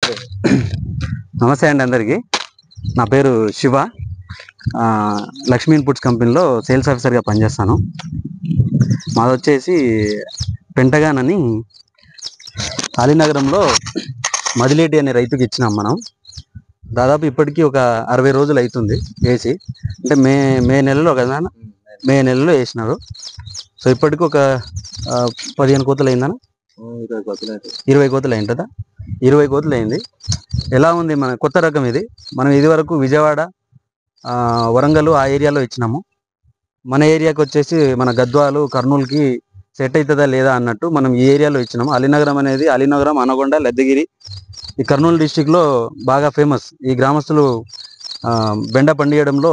నమస్తే నమస్తే అండి అందరికీ నా పేరు శివ ఆ, లక్ష్మీ ఇన్పుట్స్ కంపెనీలో సేల్స్ ఆఫీసర్గా పనిచేస్తాను మాది వచ్చేసి పెంటగాన్ అని కాళీనగరంలో మదిలేటి అనే రైతుకి ఇచ్చినాం మనం దాదాపు ఇప్పటికీ ఒక అరవై రోజులు అవుతుంది వేసి అంటే మే మే నెలలో కదా నాన్న? మే నెలలో వేసినారు సో ఇప్పటికి ఒక ఆ, పదిహేను కోతలు అయిందనా ఇరవై కొత్తలు అయితే ఇరవై కోతలు అయింటదా ఇరవై కోతలు అయింది ఎలా ఉంది మన కొత్త రకం ఇది మనం ఇది వరకు విజయవాడ ఆ, వరంగల్ ఆ ఏరియాలో ఇచ్చినాము మన ఏరియాకి వచ్చేసి మన గద్వాలు కర్నూలుకి సెట్ అవుతుందా లేదా అన్నట్టు మనం ఈ ఏరియాలో ఇచ్చినాము అలీనగరం అనేది అలీనగరం అనగొండ లద్దగిరి ఈ కర్నూలు district లో బాగా ఫేమస్ ఈ గ్రామస్తులు ఆ, బెండ పండియడంలో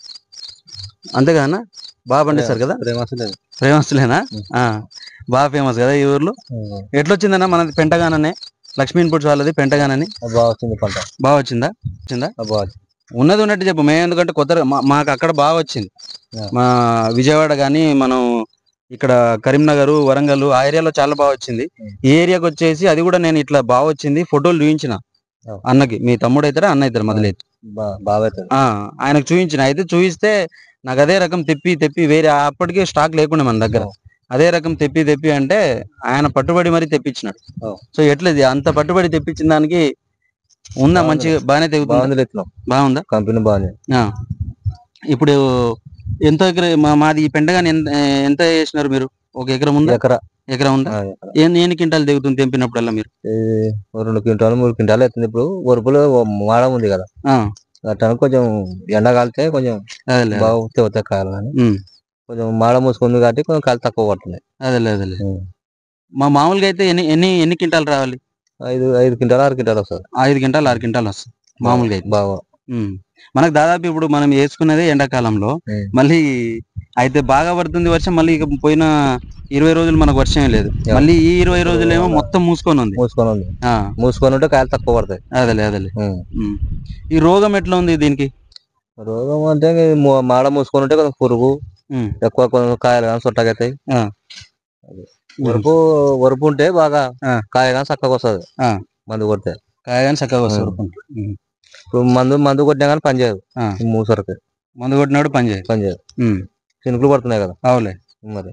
అంతేగా అన్న బాగా పండిస్తారు కదా ప్రేమస్తులే ఫేమస్లేనా ఆ, బాగా ఫేమస్ కదా ఈ ఊర్లో ఎట్లొచ్చిందన్న మనది పెంటగాననే లక్ష్మీ ఇన్పుట్స్ వాళ్ళది పెంటగాన్ అని బాగా వచ్చింది పంట బాగా వచ్చిందా వచ్చిందా బాగా వచ్చింది ఉన్నది ఉన్నట్టు చెప్పు మేము ఎందుకంటే కొత్త మా- మాకు అక్కడ బాగా వచ్చింది ఆ. మా విజయవాడ కానీ మనం ఇక్కడ కరీంనగర్ వరంగల్ ఆ ఏరియాలో చాలా బాగా వచ్చింది ఉం. ఈ ఏరియాకి వచ్చేసి అది కూడా నేను ఇట్లా బాగా వచ్చింది ఫోటోలు చూపించిన ఆ. అన్నకి మీ తమ్ముడు అవుతారా అన్న అవుతారు మొదలైతే బా- బాగా అవుతుంది ఆ ఆయనకు చూపించిన అయితే చూపిస్తే నాకు అదే రకం తెప్పి తెప్పి వేరే అప్పటికే స్టాక్ లేకుండా మన దగ్గర ఆ. అదే రకం తెప్పి తెప్పి అంటే ఆయన పట్టుబడి మరీ తెప్పించినాడు ఆ. సో ఎట్లది అంత పట్టుబడి తెప్పించిన దానికి ఉందా బాగుంది. మంచిగా బాగానే తెగుతుందా బాగుంది ఎత్తున్నాం బాగుందా కంపెనీ బాగుంది ఆ. ఇప్పుడు ఎంత ఎకర మా- మాది ఈ పెండగాని ఎంత ఎంత వేసినారు మీరు ఒక ఎకరం ఉందా ఎకరా ఎకరం ఉందా ఆ, ఎకరా. ఏం ఎన్ని క్వింటాలు తెగుతుంది తెంపినప్పుడల్లా మీరు ఇది ఓ రెండు క్వింటాలు మూడు క్వింటాలు అవుతుంది ఇప్పుడు వరుపులో ఓ మాడం ఉంది కదా ఆ, అట్లా కొంచెం ఎండ కాలితే కొంచెం అదేలే బాగా తెగుతాయి కాయలు కానీ ఉమ్, కొంచెం మాడ మూసుకుంది కాబట్టి కొంచెం కాయలు తక్కువ పడుతున్నాయి అదేలే అదేలే ఉమ్. మా మామూలుగా అయితే ఎన్ని ఎన్ని ఎన్ని క్వింటాలు రావాలి ఐదు ఐదు క్వింటాలు ఆరు క్వింటాలు వస్తుంది ఐదు క్వింటాలు ఆరు క్వింటాలు వస్తుంది మామూలుగా అయితే బాగా ఉమ్. మనకు దాదాపు ఇప్పుడు మనం వేసుకునేదే ఎండాకాలంలో ఉమ్. మళ్ళీ అయితే బాగా పడుతుంది వర్షం మళ్ళీ ఇక పోయిన ఇరవై రోజులు మనకు వర్షం లేదు యా. మళ్ళీ ఈ ఇరవై రోజులు ఏమో మొత్తం మూసుకొని ఉంది మూసుకొని ఉంది ఆ, మూసుకొని ఉంటే కాయలు తక్కువ పడతాయి అదేలే అదేలే ఉమ్. ఉమ్. ఈ రోగం ఎట్లా ఉంది దీనికి రోగం అంటే ఇంక మూ- మాడ మూసుకొని ఉంటే కొంచెం పురుగు ఉమ్. ఎక్కువ కొంచెం కాయలు కానీ సొట్టగైతాయి ఆ. అది. వరుపు వరుపు ఉంటే బాగా ఆ. కాయ కానీ చక్కగా వస్తుంది ఆ. మందు కొడితే కాయగానే చక్కగా వస్తారు ఉమ్. ఇప్పుడు మందు మందు కొట్టినా కానీ పని చేయదు ఆ. ఈ మూసరికి మందు కొట్టినాడు పని చేయదు పని చేయదు ఉమ్. చినుకులు పడుతున్నాయి కదా అవులే మరి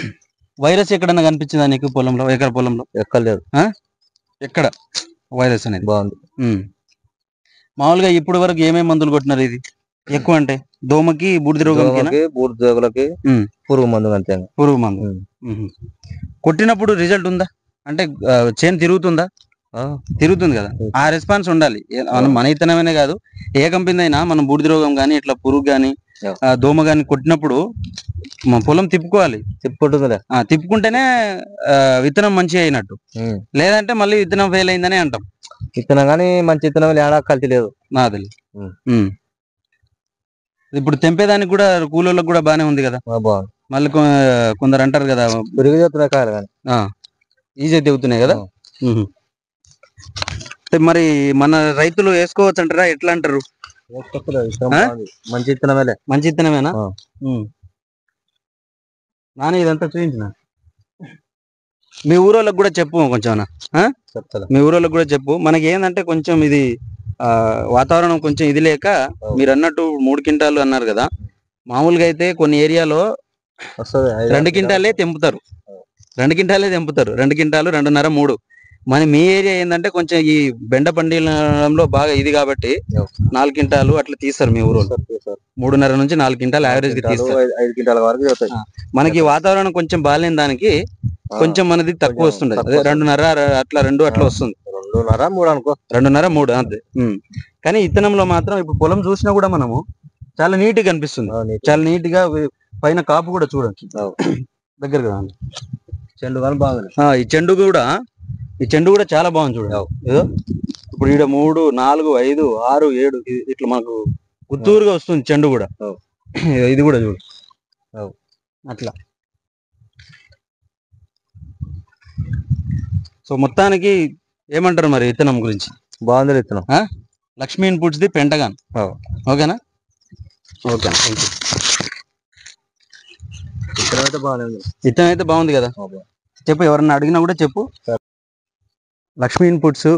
వైరస్ ఎక్కడన్నా కనిపించిందా నీకు పొలంలో ఎకర పొలంలో ఎక్కలేదు ఎక్కడ వైరస్ అనేది బాగుంది ఉమ్. మామూలుగా ఇప్పుడు వరకు ఏమేమి మందులు కొట్టినారు ఇది ఎక్కువ అంటే దోమకి బూడిద రోగంకి దోమకి బూడిద జోగులకి ఉమ్. పురుగు మందు అంతే ఇంకా. పురుగు మందు ఉమ్. ఉహు. కొట్టినప్పుడు రిజల్ట్ ఉందా అంటే ఆ, చేను తిరుగుతుందా ఆ, తిరుగుతుంది కదా ఆ రెస్పాన్స్ ఉండాలి ఏ- మనం మన ఇతనమనే కాదు ఏ కంపెనీ అయినా మనం బూడిద రోగం కానీ ఇట్లా పురుగు కానీ Yeah. దోమ కానీ కొట్టినప్పుడు మన పొలం తిప్పుకోవాలి తిప్పుకుంటుందిలే ఆ, తిప్పుకుంటేనే ఆ, విత్తనం మంచిగా అయినట్టు ఉమ్. లేదంటే మళ్ళీ విత్తనం ఫెయిల్ అయిందని అంటాం విత్తనం కానీ మంచి విత్తనం ఏడా కల్తీ లేదు నాది ఉమ్. ఇప్పుడు తెంపేదానికి కూడా కూలోళ్ళకి కూడా బానే ఉంది కదా ఆ, బాగుంది మళ్ళీ కొ- కొందరు అంటారు కదా పెరుగు చేస్తున్నాయి కాయలు కానీ ఈజీ తెగుతున్నాయి కదా ఉహు. అంటే మరి మన రైతులు వేసుకోవచ్చు అంటారా ఎట్లా అంటారు విత్తనం ఆ? బాగుంది. మంచి విత్తనమేలే మంచి విత్తనమేనా ఆ. ఉమ్. నాని ఇదంతా చూపించిన మీ ఊరోళ్ళకి కూడా చెప్పు కొంచెం అన్న. చెప్తా మీ ఊరోళ్ళకి కూడా చెప్పు మనకి ఏంటంటే కొంచెం ఇది ఆ వాతావరణం కొంచెం ఇది లేక మీరు అన్నట్టు మూడు క్వింటాలు అన్నారు కదా మామూలుగా అయితే కొన్ని ఏరియాలో వస్తుంది ఐదు రెండు ఆరు క్వింటాలే తెంపుతారు రెండు క్వింటాలే తెంపుతారు రెండు క్వింటాలు రెండున్నర మూడు మన మీ ఏరియా ఏంటంటే కొంచెం ఈ బెండ పండిలో బాగా ఇది కాబట్టి Yeah. నాలుగు క్వింటాలు అట్లా తీస్తారు మీ ఊరు వస్తుంది, వస్తుంది. మూడున్నర నుంచి నాలుగు క్వింటాలు యావరేజ్ గా క్వింటాలు, తీస్తారు ఐదు- ఐదు క్వింటాల వరకు చదువుతాయి ఆ. మనకి వాతావరణం కొంచెం బాగాలేని దానికి కొంచెం మనది తక్కువ కొంచెం వస్తుంది తక్కువ అదే రెండున్నర ర- అట్లా రెండు అట్లా ఆ. వస్తుంది రెండున్నర మూడు అనుకో రెండున్నర మూడు అంతే ఉమ్. కానీ ఇత్తనంలో మాత్రం ఇప్పుడు పొలం చూసినా కూడా మనము చాలా నీట్ గా కనిపిస్తుంది ఆ, నీట్. చాలా నీట్ గా వి- పైన కాపు కూడా చూడొచ్చు అవు. దగ్గరగా రా. చెండు కానీ బాగుంది ఆ, ఈ చెండు కూడా ఈ చెండు కూడా చాలా బాగుంది చూడండి అవు. ఏదో ఇప్పుడు ఈడ మూడు నాలుగు ఐదు ఆరు ఏడు ఇ- ఇట్లా మనకు గుత్తూరుగా వస్తుంది చెండు కూడా అవు. ఇది కూడా చూడు అవు. అట్లా సో మొత్తానికి ఏమంటారు మరి విత్తనం గురించి బాగుంది విత్తనం లక్ష్మీ ఇన్పుట్స్ ది పెంటగాన్ అవు. ఓకేనా ఓకే విత్తనం అయితే బాగానే ఉంది విత్తనం అయితే బాగుంది కదా ఓకే. చెప్పు ఎవరన్నా అడిగినా కూడా చెప్పు సరే. లక్ష్మీ ఇన్పుట్స్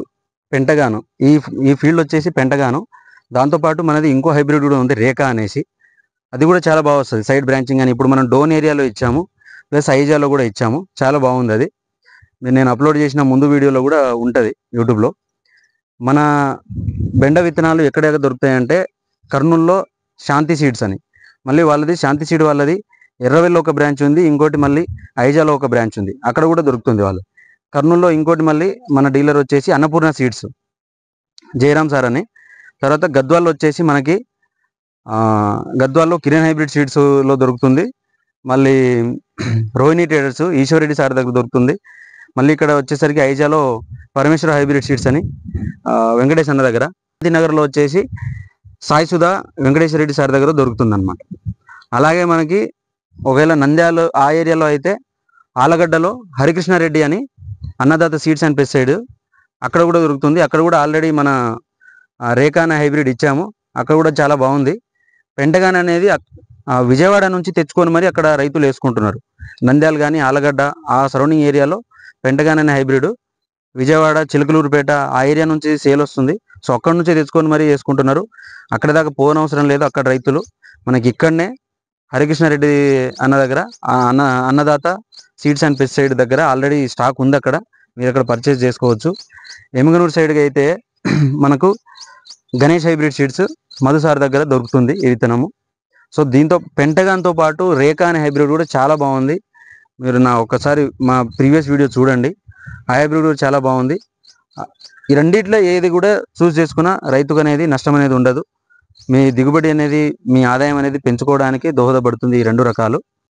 పెంటగాను ఈ ఈ ఫీల్డ్ వచ్చేసి పెంటగాను దాంతోపాటు మనది ఇంకో హైబ్రిడ్ కూడా ఉంది రేఖ అనేసి అది కూడా చాలా బాగా వస్తుంది సైడ్ బ్రాంచింగ్ అని ఇప్పుడు మనం డోన్ ఏరియాలో ఇచ్చాము ప్లస్ ఐజాలో కూడా ఇచ్చాము చాలా బాగుంది అది మీరు నేను అప్లోడ్ చేసిన ముందు వీడియోలో కూడా ఉంటుంది యూట్యూబ్లో మన బెండ విత్తనాలు ఎక్కడెక్కడ దొరుకుతాయంటే కర్నూల్లో శాంతి సీడ్స్ అని మళ్ళీ వాళ్ళది శాంతి సీడ్ వాళ్ళది ఎర్రవెల్లి ఒక బ్రాంచ్ ఉంది ఇంకోటి మళ్ళీ ఐజాలో ఒక బ్రాంచ్ ఉంది అక్కడ కూడా దొరుకుతుంది వాళ్ళు కర్నూల్లో ఇంకోటి మళ్ళీ మన డీలర్ వచ్చేసి అన్నపూర్ణ సీడ్స్ జయరామ్ సార్ అని తర్వాత గద్వాల్లో వచ్చేసి మనకి ఆ, గద్వాల్లో కిరణ్ హైబ్రిడ్ సీడ్స్లో దొరుకుతుంది మళ్ళీ రోహిణి ట్రేడర్స్ ఈశ్వరెడ్డి సార్ దగ్గర దొరుకుతుంది మళ్ళీ ఇక్కడ వచ్చేసరికి ఐజాలో పరమేశ్వర హైబ్రిడ్ సీడ్స్ అని ఆ, వెంకటేష్ అన్న దగ్గర నగర్లో వచ్చేసి సాయి సుధా వెంకటేశ్వర రెడ్డి సార్ దగ్గర దొరుకుతుంది అనమాట అలాగే మనకి ఒకవేళ నంద్యాల ఆ ఏరియాలో అయితే ఆలగడ్డలో హరికృష్ణారెడ్డి అని అన్నదాత సీడ్స్ అండ్ పెస్టిసైడ్ అక్కడ కూడా దొరుకుతుంది అక్కడ కూడా ఆల్రెడీ మన ఆ, రేఖా అనే హైబ్రిడ్ ఇచ్చాము అక్కడ కూడా చాలా బాగుంది పెంటగాన్ అనేది అక్- ఆ, విజయవాడ నుంచి తెచ్చుకొని మరి అక్కడ రైతులు వేసుకుంటున్నారు నంద్యాల కానీ ఆలగడ్డ ఆ సరౌండింగ్ ఏరియాలో పెంటగాన్ అనే హైబ్రిడ్ విజయవాడ చిలకలూరుపేట ఆ ఏరియా నుంచి సేల్ వస్తుంది సో అక్కడ నుంచే తెచ్చుకొని మరి వేసుకుంటున్నారు అక్కడ దాకా పోనవసరం లేదు అక్కడ రైతులు మనకి ఇక్కడనే హరికృష్ణారెడ్డి అన్న దగ్గర ఆ అన్న అన్నదాత సీడ్స్ అండ్ పెస్టిసైడ్ దగ్గర ఆల్రెడీ స్టాక్ ఉంది అక్కడ మీరు అక్కడ పర్చేస్ చేసుకోవచ్చు ఎమ్గనూరు సైడ్కి అయితే మనకు గణేష్ హైబ్రిడ్ సీడ్స్ మధుసార్ దగ్గర దొరుకుతుంది ఈ విత్తనము సో దీంతో పెంటగాన్తో పాటు రేఖా అనే హైబ్రిడ్ కూడా చాలా బాగుంది మీరు నా ఒకసారి మా ప్రీవియస్ వీడియో చూడండి ఆ హైబ్రిడ్ కూడా చాలా బాగుంది ఆ, ఈ రెండిట్లో ఏది కూడా చూస్ చేసుకున్నా రైతుకు అనేది నష్టం అనేది ఉండదు మీ దిగుబడి అనేది మీ ఆదాయం అనేది పెంచుకోవడానికి దోహదపడుతుంది ఈ రెండు రకాలు